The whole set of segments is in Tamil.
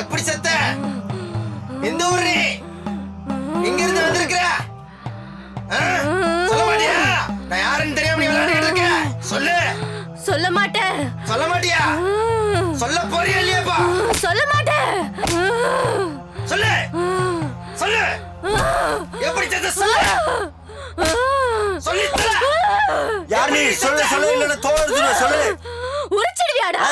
எப்படி செத்த எந்த ஊர் நீ எங்க இருந்து வந்திருக்கிற ஆ? சொல்ல மாட்டியா நான் யாருன்னு தெரியாம நீ விளையாடிட்டு இருக்க சொல்லு சொல்ல மாட்டேன் சொல்ல மாட்டியா சொல்ல போறியா இல்லையாப்பா சொல்ல மாட்டேன் சொல்லு சொல்லு எப்படி செத்த சொல்லு சொல்லி தர யார் நீ சொல்லு சொல்லு இல்லைன்னா தோல் எடுத்துருவேன் சொல்லு உரிச்சிடுவியாடா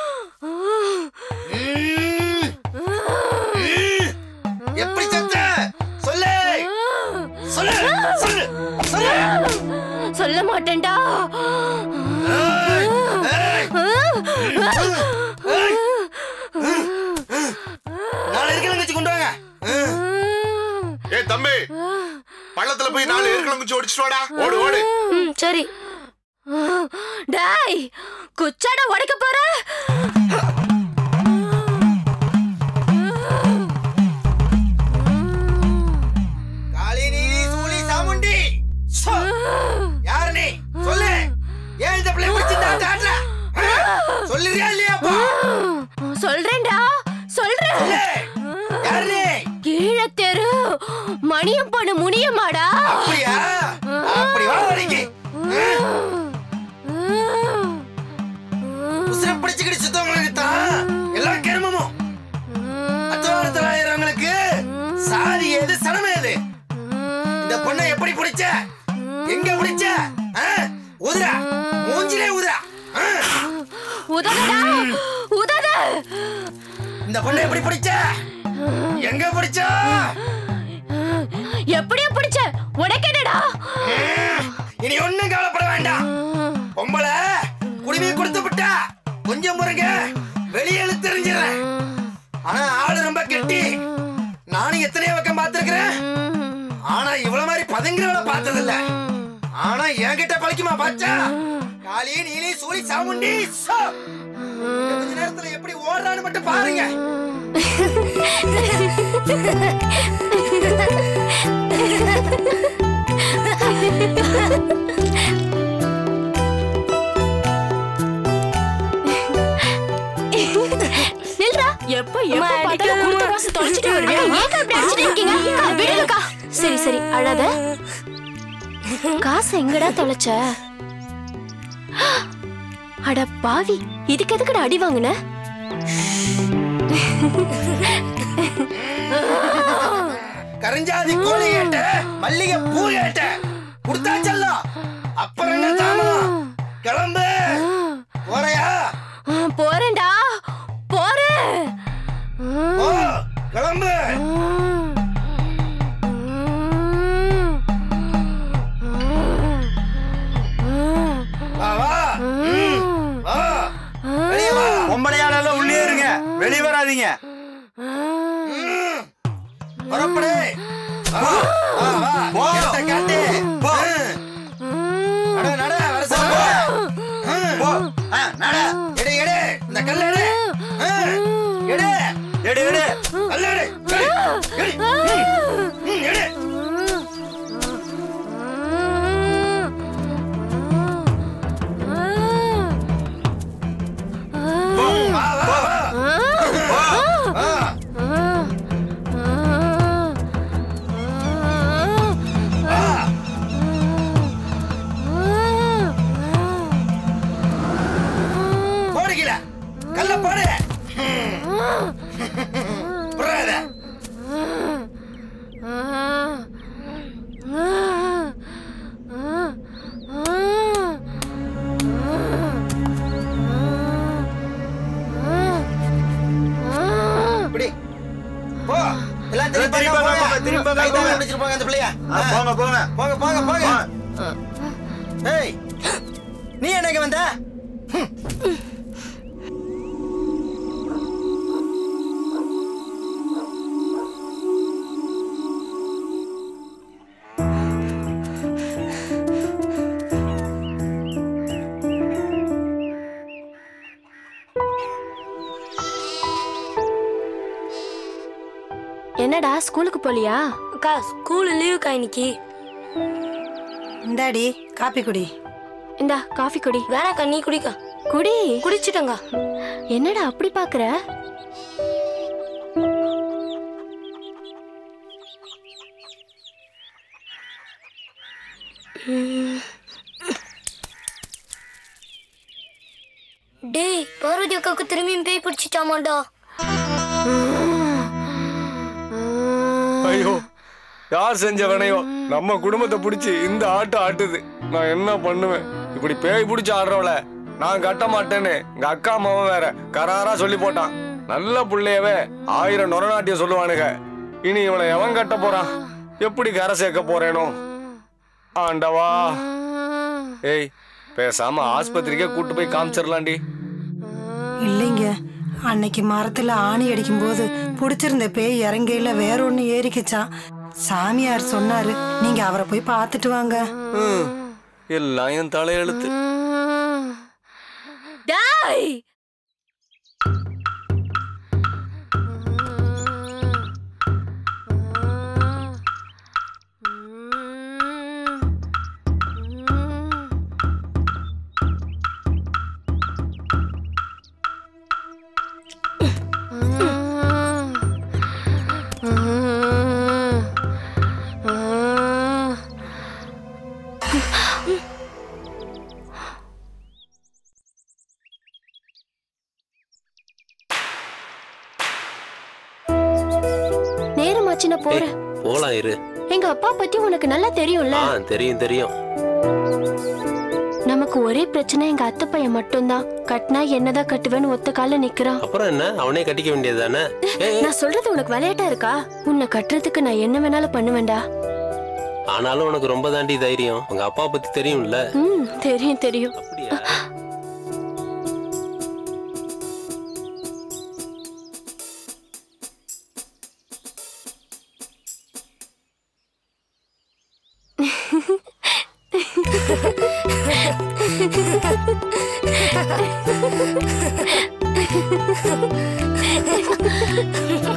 எப்படி செத்த சொல்லு சொல்லு சொல்லு சொல்லு சொல்ல மாட்டேன்டா ஏய், ஏய், நாலு இருக்கல வச்சு கொண்டு வாங்க ஏ தம்பி பள்ளத்துல போய் நாலு ஏற்கனவே குச்சி ஒடிச்சிட்டு வாடா ஓடு ஓடு ம், சரி டேய் குச்சாட உடைக்க போற காளி நீலி சூலி சாமுண்டி சோ, யாரு நீ சொல்லு ஏன் இந்த பிள்ளை பிடிச்சி இந்த ஆட்ட ஆட்டுற? ஆ? சொல்லுறியா இல்லையாப்பா சொல்றேன்டா சொல்றேன் சொல்லு. யாரு நீ கீழே தெரு மணியம் பொண்ணு முனியம்மாடா அப்படியா அப்படி வா வரைக்கு உசுர பிடிச்சுக்கிட்டு சுத்தவங்களுக்கு தான் எல்லா கருமமும் அத்தவாரத்தில் ஆயிரவங்களுக்கு சாதி ஏது சனமே ஏது இந்த பொண்ணை எப்படி பிடிச்ச எங்க பிடிச்ச ஆ? உதுரா மூஞ்சிலே உதுரா ஆ? உதவுடா உதவு இந்த பொண்ணை எப்படி பிடிச்ச எங்க பிடிச்ச எப்படியோ பிடிச்ச உடைக்கடா இனி ஒண்ணும் கவலைப்பட வேண்டாம் பொம்பளை குடிமையை கொடுத்து விட்டா கொஞ்சம் முருங்க வெளியே தெரிஞ்சிடறேன் ஆனா ஆளு ரொம்ப கெட்டி நானும் எத்தனையோ பக்கம் பார்த்திருக்கிறேன் ஆனா இவ்வளவு மாதிரி பதுங்கிறவள பார்த்தது இல்ல ஆனா என்கிட்ட பழிக்குமா பாச்சா காளி நீலி சூரி சாமுண்டி சோ! இன்னும் கொஞ்ச நேரத்துல எப்படி ஓடுறான்னு மட்டும் பாருங்க நில்றா எப்ப எப்ப பார்த்தாலும் கொடுத்த காசு தொலைச்சிட்டு வருவியா ஏங்க அப்படி அடிச்சிட்டு இருக்கீங்க அக்கா, விடுங்கக்கா சரி சரி அழாத காசு எங்கடா தொலைச்ச அட பாவி இதுக்கு எதுக்குடா அடி வாங்குன கரஞ்சாதி கோழி கேட்ட மல்லிகை பூ கேட்ட கொடுத்தாச்சல்லாம் அப்புறம் என்ன தாமதம் கிளம்பு போறையா ஆ, போறேன்டா போறேன் ஓ கிளம்பு வா வா ம், வா வெளியே வா பொம்பளையால உள்ளே இருங்க வெளியே வராதீங்க ம், புறப்படு வா வா வா போ. இடத்தை காட்டு போ. ம். நட நட வரசம் போ ஆ, நட எடு எடு இந்த கல்ல எடு ஆ, எடு எடு எடு கல்ல எடு எடு, எடு ம், ம், எடு போ வா வா வா போ வா வா போடு கீழே கல்ல போடு புறாத இப்படி போ எல்லாம் திரும்பி திரும்பி போங்க போங்க, திரும்பி போங்க, கை தாங்க போங்க. பிடிச்சிட்டு போங்க அந்த பிள்ளைய ஆ, போங்க போங்க போங்க போங்க போங்க போங்க. ஏய் நீ என்னங்க வந்த என்னடா ஸ்கூலுக்கு போலியா அக்கா ஸ்கூல் லீவுக்கா இன்னைக்கு இந்தாடி காப்பி குடி இந்தா காஃபி குடி வேணாக்கா நீ குடிக்கா குடி குடிச்சிட்டங்க என்னடா அப்படி பாக்குற அக்காவுக்கு திரும்பியும் பேய் பிடிச்சிட்டாமாடா ஐயோ யார் செஞ்ச வினையோ நம்ம குடும்பத்தை பிடிச்சி இந்த ஆட்டம் ஆட்டுது நான் என்ன பண்ணுவேன் இப்படி பேய் பிடிச்சி ஆடுறவள நான் கட்ட மாட்டேன்னு எங்க அக்கா மாவன் வேற கராரா சொல்லி போட்டான் நல்ல புள்ளையவே ஆயிரம் நொரநாட்டியம் சொல்லுவானுங்க இனி இவனை எவன் கட்ட போறான் எப்படி கரை சேர்க்க போறேனோ ஆண்டவா ஏய் பேசாம ஆஸ்பத்திரிக்கே கூட்டு போய் காமிச்சிடலாண்டி இல்லைங்க அன்னைக்கு மரத்துல ஆணி அடிக்கும் போது பிடிச்சிருந்த பேய் இறங்கையில வேற ஒண்ணு ஏறிக்குச்சான் சாமியார் சொன்னாரு நீங்க அவரை போய் பார்த்துட்டு வாங்க ம், எல்லாம் என் தலையெழுத்து டாய் நேரமாச்சு நான் போறேன் போலாம் இரு எங்க அப்பா பத்தி உனக்கு நல்லா தெரியும்ல ஆ தெரியும் தெரியும் நமக்கு ஒரே பிரச்சனை எங்க அத்தை பையன் மட்டும்தான் கட்டினா என்னதான் கட்டுவேன்னு ஒத்த கால நிக்கிறான் அப்புறம் என்ன அவனே கட்டிக்க வேண்டியது தானே நான் சொல்றது உனக்கு விளையாட்டா இருக்கா உன்னை கட்டுறதுக்கு நான் என்ன வேணாலும் பண்ணுவேன்டா ஆனாலும் உனக்கு ரொம்ப தாண்டி தைரியம் உங்க அப்பா பத்தி தெரியும்ல ம் தெரியும் தெரியும் அப்படியா ஆ